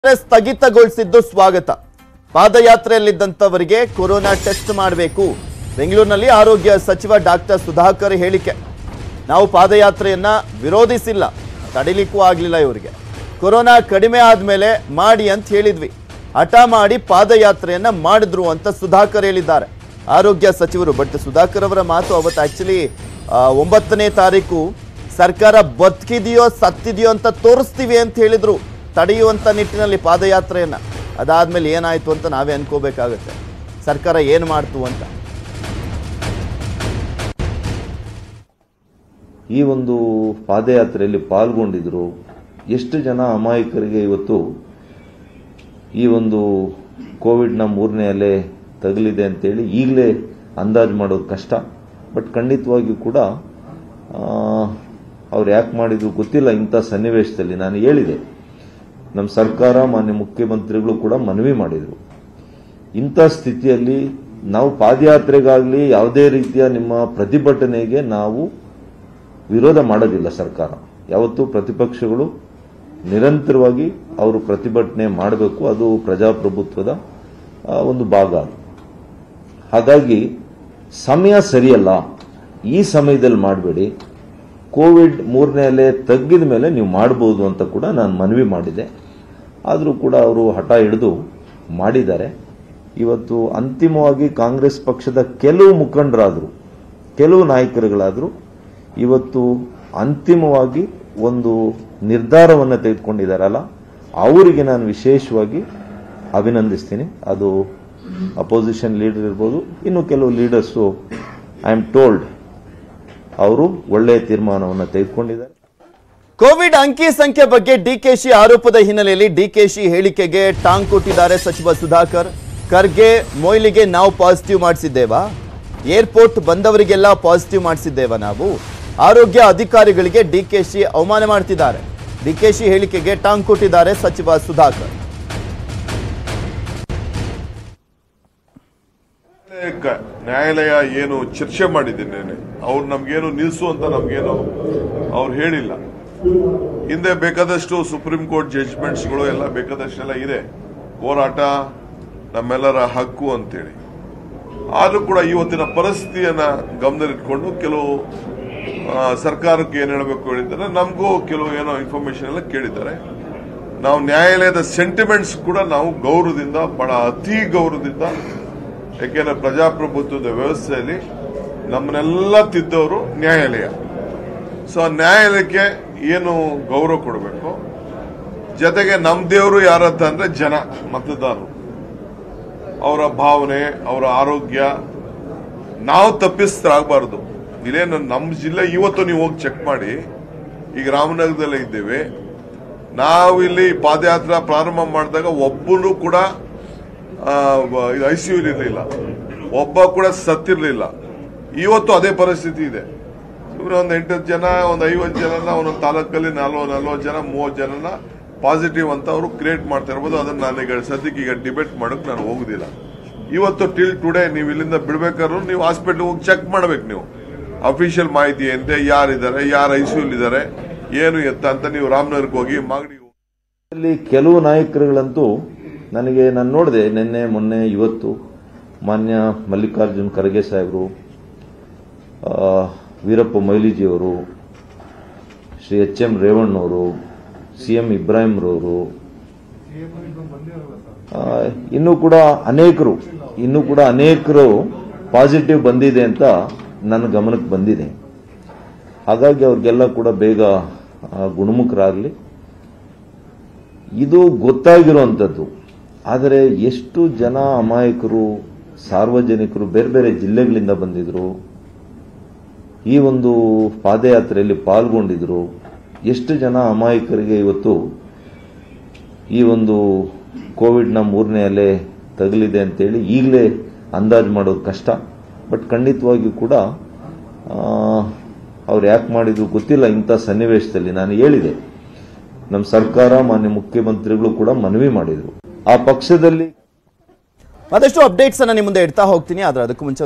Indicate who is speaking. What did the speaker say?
Speaker 1: ಸ್ಥಗಿತಗೊಳಿಸಿದ್ದು ಸ್ವಾಗತ ಪಾದಯಾತ್ರೆಯಲ್ಲಿದ್ದಂಥವರಿಗೆ corona test ಮಾಡಬೇಕು ಬೆಂಗಳೂರಿನಲ್ಲಿ ಆರೋಗ್ಯ ಸಚಿವ ಡಾಕ್ಟರ್ ಸುಧಾಕರ್ ಹೇಳಿಕೆ ನಾವು ಪಾದಯಾತ್ರೆಯನ್ನ ವಿರೋಧಿಸಿಲ್ಲ ತಡಿಲಿಕ್ಕೂ ಆಗಲಿಲ್ಲ ಇವರಿಗೆ ಕೊರೋನಾ ಕಡಿಮೆ ಆದ್ಮೇಲೆ ಮಾಡಿ ಅಂತ ಹೇಳಿದ್ವಿ ಹಠ ಮಾಡಿ ಪಾದಯಾತ್ರೆಯನ್ನ ಮಾಡಿದ್ರು ಅಂತ ಸುಧಾಕರ್ ಹೇಳಿದ್ದಾರೆ ಆರೋಗ್ಯ ಸಚಿವರು ಬಟ್ ಸುಧಾಕರ್ ಅವರ ಮಾತು ಅವತ್ತು ಆಕ್ಚುಲಿ ಒಂಬತ್ತನೇ ತಾರೀಕು ಸರ್ಕಾರ ಬದುಕಿದೆಯೋ ಸತ್ತಿದೆಯೋ ಅಂತ ತೋರಿಸ್ತೀವಿ ಅಂತ ಹೇಳಿದ್ರು ತಡೆಯುವಂತ ನಿಟ್ಟಿನಲ್ಲಿ ಪಾದಯಾತ್ರೆಯನ್ನ ಅದಾದ್ಮೇಲೆ ಏನಾಯ್ತು ಅಂತ ನಾವೇ ಅನ್ಕೋಬೇಕಾಗತ್ತೆ ಸರ್ಕಾರ ಏನು ಮಾಡ್ತು ಅಂತ
Speaker 2: ಈ ಒಂದು ಪಾದಯಾತ್ರೆಯಲ್ಲಿ ಪಾಲ್ಗೊಂಡಿದ್ರು ಎಷ್ಟು ಜನ ಅಮಾಯಕರಿಗೆ ಇವತ್ತು ಈ ಒಂದು ಕೋವಿಡ್ನ ಮೂರನೇ ಅಲೆ ತಗಲಿದೆ ಅಂತೇಳಿ ಈಗಲೇ ಅಂದಾಜು ಮಾಡೋದು ಕಷ್ಟ ಬಟ್ ಖಂಡಿತವಾಗಿಯೂ ಕೂಡ ಅವ್ರು ಯಾಕೆ ಮಾಡಿದ್ರು ಗೊತ್ತಿಲ್ಲ ಇಂಥ ಸನ್ನಿವೇಶದಲ್ಲಿ ನಾನು ಹೇಳಿದೆ ನಮ್ಮ ಸರ್ಕಾರ ಮಾನ್ಯ ಮುಖ್ಯಮಂತ್ರಿಗಳು ಕೂಡ ಮನವಿ ಮಾಡಿದರು ಇಂಥ ಸ್ಥಿತಿಯಲ್ಲಿ ನಾವು ಪಾದಯಾತ್ರೆಗಾಗಲಿ ಯಾವುದೇ ರೀತಿಯ ನಿಮ್ಮ ಪ್ರತಿಭಟನೆಗೆ ನಾವು ವಿರೋಧ ಮಾಡೋದಿಲ್ಲ ಸರ್ಕಾರ ಯಾವತ್ತೂ ಪ್ರತಿಪಕ್ಷಗಳು ನಿರಂತರವಾಗಿ ಅವರು ಪ್ರತಿಭಟನೆ ಮಾಡಬೇಕು ಅದು ಪ್ರಜಾಪ್ರಭುತ್ವದ ಆ, ಒಂದು ಭಾಗ ಅದು ಹಾಗಾಗಿ ಸಮಯ ಸರಿಯಲ್ಲ ಈ ಸಮಯದಲ್ಲಿ ಮಾಡಬೇಡಿ ಕೋವಿಡ್ ಮೂರನೇ ಅಲೆ ತಗ್ಗಿದ ಮೇಲೆ ನೀವು ಮಾಡ್ಬೋದು ಅಂತ ಕೂಡ ನಾನು ಮನವಿ ಮಾಡಿದೆ ಆದರೂ ಕೂಡ ಅವರು ಹಠ ಹಿಡಿದು ಮಾಡಿದ್ದಾರೆ ಇವತ್ತು ಅಂತಿಮವಾಗಿ ಕಾಂಗ್ರೆಸ್ ಪಕ್ಷದ ಕೆಲವು ಮುಖಂಡರಾದರು ಕೆಲವು ನಾಯಕರುಗಳಾದರು ಇವತ್ತು ಅಂತಿಮವಾಗಿ ಒಂದು ನಿರ್ಧಾರವನ್ನು ತೆಗೆದುಕೊಂಡಿದ್ದಾರಲ್ಲ ಅವರಿಗೆ ನಾನು ವಿಶೇಷವಾಗಿ ಅಭಿನಂದಿಸ್ತೀನಿ ಅದು ಅಪೋಸಿಷನ್ ಲೀಡರ್ ಇರ್ಬೋದು ಇನ್ನು ಕೆಲವು ಲೀಡರ್ಸು ಐ ಆಮ್ ಟೋಲ್ಡ್ ಅವರು ಒಳ್ಳೆಯ ತೀರ್ಮಾನವನ್ನು ತೆಗೆದುಕೊಂಡಿದ್ದಾರೆ
Speaker 1: ಕೋವಿಡ್ ಅಂಕಿ ಸಂಖ್ಯೆ ಬಗ್ಗೆ ಡಿಕೆಶಿ ಆರೋಪದ ಹಿನ್ನೆಲೆಯಲ್ಲಿ ಡಿಕೆಶಿ ಹೇಳಿಕೆಗೆ ಟಾಂಗ್ ಕೊಟ್ಟಿದ್ದಾರೆ ಸಚಿವ ಸುಧಾಕರ್ ಖರ್ಗೆ ಮೊಯ್ಲಿಗೆ ನಾವು ಪಾಸಿಟಿವ್ ಮಾಡಿಸಿದ್ದೇವಾ ಏರ್ಪೋರ್ಟ್ ಬಂದವರಿಗೆಲ್ಲ ಪಾಸಿಟಿವ್ ಮಾಡಿಸಿದ್ದೇವಾ ನಾವು ಆರೋಗ್ಯ ಅಧಿಕಾರಿಗಳಿಗೆ ಡಿಕೆಶಿ ಅವಮಾನ ಮಾಡ್ತಿದ್ದಾರೆ ಡಿಕೆಶಿ ಹೇಳಿಕೆಗೆ ಟಾಂಗ್ ಕೊಟ್ಟಿದ್ದಾರೆ ಸಚಿವ ಸುಧಾಕರ್
Speaker 3: ನ್ಯಾಯಾಲಯಕ್ಕ ನ್ಯಾಯಾಲಯ ಏನು ಚರ್ಚೆ ಮಾಡಿದೆ ನೆನೆ ಅವ್ರು ನಮ್ಗೇನು ನಿಲ್ಸು ಅಂತ ನಮ್ಗೇನು ಅವ್ರು ಹೇಳಿಲ್ಲ ಹಿಂದೆ ಬೇಕಾದಷ್ಟು ಸುಪ್ರೀಂ ಕೋರ್ಟ್ ಜಡ್ಜ್ಮೆಂಟ್ಸ್ಗಳು ಎಲ್ಲ ಬೇಕಾದಷ್ಟೆಲ್ಲ ಇದೆ ಹೋರಾಟ ನಮ್ಮೆಲ್ಲರ ಹಕ್ಕು ಅಂತೇಳಿ ಆದ್ರೂ ಕೂಡ ಇವತ್ತಿನ ಪರಿಸ್ಥಿತಿಯನ್ನ ಗಮನದಲ್ಲಿಟ್ಕೊಂಡು ಕೆಲವು ಆ, ಸರ್ಕಾರಕ್ಕೆ ಏನ್ ಹೇಳಬೇಕು ಹೇಳಿದ್ದಾರೆ ನಮಗೂ ಕೆಲವು ಏನೋ ಇನ್ಫಾರ್ಮೇಶನ್ ಎಲ್ಲ ಕೇಳಿದ್ದಾರೆ ನಾವು ನ್ಯಾಯಾಲಯದ ಸೆಂಟಿಮೆಂಟ್ಸ್ ಕೂಡ ನಾವು ಗೌರವದಿಂದ ಬಹಳ ಅತಿ ಗೌರವದಿಂದ ಯಾಕೆಂದ್ರೆ ಪ್ರಜಾಪ್ರಭುತ್ವದ ವ್ಯವಸ್ಥೆಯಲ್ಲಿ ನಮ್ಮನ್ನೆಲ್ಲ ತಿದ್ದವರು ನ್ಯಾಯಾಲಯ ಸೊ ಆ ನ್ಯಾಯಾಲಯಕ್ಕೆ ಏನು ಗೌರವ ಕೊಡಬೇಕು ಜೊತೆಗೆ ನಮ್ಮ ದೇವರು ಯಾರಂತ ಅಂದ್ರೆ ಜನ ಮತದಾರರು ಅವರ ಭಾವನೆ ಅವರ ಆರೋಗ್ಯ ನಾವು ತಪ್ಪಿಸ್ತರಾಗಬಾರ್ದು ಇಲ್ಲೇನು ನಮ್ಮ ಜಿಲ್ಲೆ ಇವತ್ತು ನೀವು ಹೋಗಿ ಚೆಕ್ ಮಾಡಿ ಈಗ ರಾಮನಗರದಲ್ಲೇ ಇದ್ದೇವೆ ನಾವು ಇಲ್ಲಿ ಪಾದಯಾತ್ರಾ ಪ್ರಾರಂಭ ಮಾಡಿದಾಗ ಒಬ್ಬನು ಕೂಡ ಐ ಸಿ ಯು ಇರಲಿಲ್ಲ ಒಬ್ಬ ಕೂಡ ಸತ್ತಿರಲಿಲ್ಲ ಇವತ್ತು ಅದೇ ಪರಿಸ್ಥಿತಿ ಇದೆ ಸುಮ್ಮನೆ ಒಂದು ಎಂಟು ಜನ ಒಂದು ಐವತ್ತು ಜನನ ಒಂದೊಂದು ತಾಲೂಕಲ್ಲಿ ನಲ್ವ ನಲ್ವತ್ತು ಜನ ಮೂವತ್ತು ಜನನ ಪಾಸಿಟಿವ್ ಅಂತ ಅವರು ಕ್ರಿಯೇಟ್ ಮಾಡ್ತಾ ಇರ್ಬೋದು ಅದನ್ನ ನಾನೀಗ ಸದ್ಯಕ್ಕೆ ಈಗ ಡಿಬೇಟ್ ಮಾಡೋಕೆ ನಾನು ಹೋಗುದಿಲ್ಲ ಇವತ್ತು ಟಿಲ್ ಟುಡೇ ನೀವು ಇಲ್ಲಿಂದ ಬಿಡ್ಬೇಕಾದ್ರೂ ನೀವು ಹಾಸ್ಪಿಟಲ್ ಹೋಗಿ ಚೆಕ್ ಮಾಡ್ಬೇಕು ನೀವು ಅಫಿಷಿಯಲ್ ಮಾಹಿತಿ ಎಂತೆ ಯಾರಿದ್ದಾರೆ ಯಾರು ಐ ಸಿ ಇದ್ದಾರೆ ಏನು ಎತ್ತ ಅಂತ ನೀವು ರಾಮನಗರಕ್ಕೆ ಹೋಗಿ ಮಾಗಡಿ ಹೋಗಿ
Speaker 2: ಅಲ್ಲಿ ಕೆಲವು ನಾಯಕರುಗಳಂತೂ ನನಗೆ ನಾನು ನೋಡಿದೆ ನಿನ್ನೆ ಮೊನ್ನೆ ಇವತ್ತು ಮಾನ್ಯ ಮಲ್ಲಿಕಾರ್ಜುನ್ ಖರ್ಗೆ ಸಾಹೇಬರು ಆ, ವೀರಪ್ಪ ಮೊಯ್ಲಿಜಿಯವರು ಶ್ರೀ ಎಚ್ ಎಂ ರೇವಣ್ಣವರು ಸಿ ಎಂ ಇಬ್ರಾಹಿಂರವರು ಆ, ಇನ್ನೂ ಕೂಡ ಅನೇಕರು ಇನ್ನೂ ಕೂಡ ಅನೇಕರು ಪಾಸಿಟಿವ್ ಬಂದಿದೆ ಅಂತ ನನ್ನ ಗಮನಕ್ಕೆ ಬಂದಿದೆ ಹಾಗಾಗಿ ಅವ್ರಿಗೆಲ್ಲ ಕೂಡ ಬೇಗ ಆ, ಗುಣಮುಖರಾಗಲಿ ಇದು ಗೊತ್ತಾಗಿರುವಂಥದ್ದು ಆದರೆ ಎಷ್ಟು ಜನ ಅಮಾಯಕರು ಸಾರ್ವಜನಿಕರು ಬೇರೆ ಬೇರೆ ಜಿಲ್ಲೆಗಳಿಂದ ಬಂದಿದ್ರು ಈ ಒಂದು ಪಾದಯಾತ್ರೆಯಲ್ಲಿ ಪಾಲ್ಗೊಂಡಿದ್ರು ಎಷ್ಟು ಜನ ಅಮಾಯಕರಿಗೆ ಇವತ್ತು ಈ ಒಂದು ಕೋವಿಡ್ನ ಮೂರನೇ ಅಲೆ ತಗಲಿದೆ ಅಂತೇಳಿ ಈಗಲೇ ಅಂದಾಜು ಮಾಡೋದು ಕಷ್ಟ ಬಟ್ ಖಂಡಿತವಾಗಿಯೂ ಕೂಡ ಅವ್ರು ಯಾಕೆ ಮಾಡಿದ್ರು ಗೊತ್ತಿಲ್ಲ ಇಂಥ ಸನ್ನಿವೇಶದಲ್ಲಿ ನಾನು ಹೇಳಿದೆ ನಮ್ಮ ಸರ್ಕಾರ ಮಾನ್ಯ ಮುಖ್ಯಮಂತ್ರಿಗಳು ಕೂಡ ಮನವಿ ಮಾಡಿದರು ಆ ಪಕ್ಷದಲ್ಲಿ
Speaker 1: ಮತ್ತಷ್ಟು ಅಪ್ಡೇಟ್ಸ್ ಅನ್ನ ನಿಮ್ಮ ಮುಂದೆ ಇಡ್ತಾ ಹೋಗ್ತೀನಿ ಆದ್ರೆ ಅದಕ್ಕೂ ಮುಂಚೆ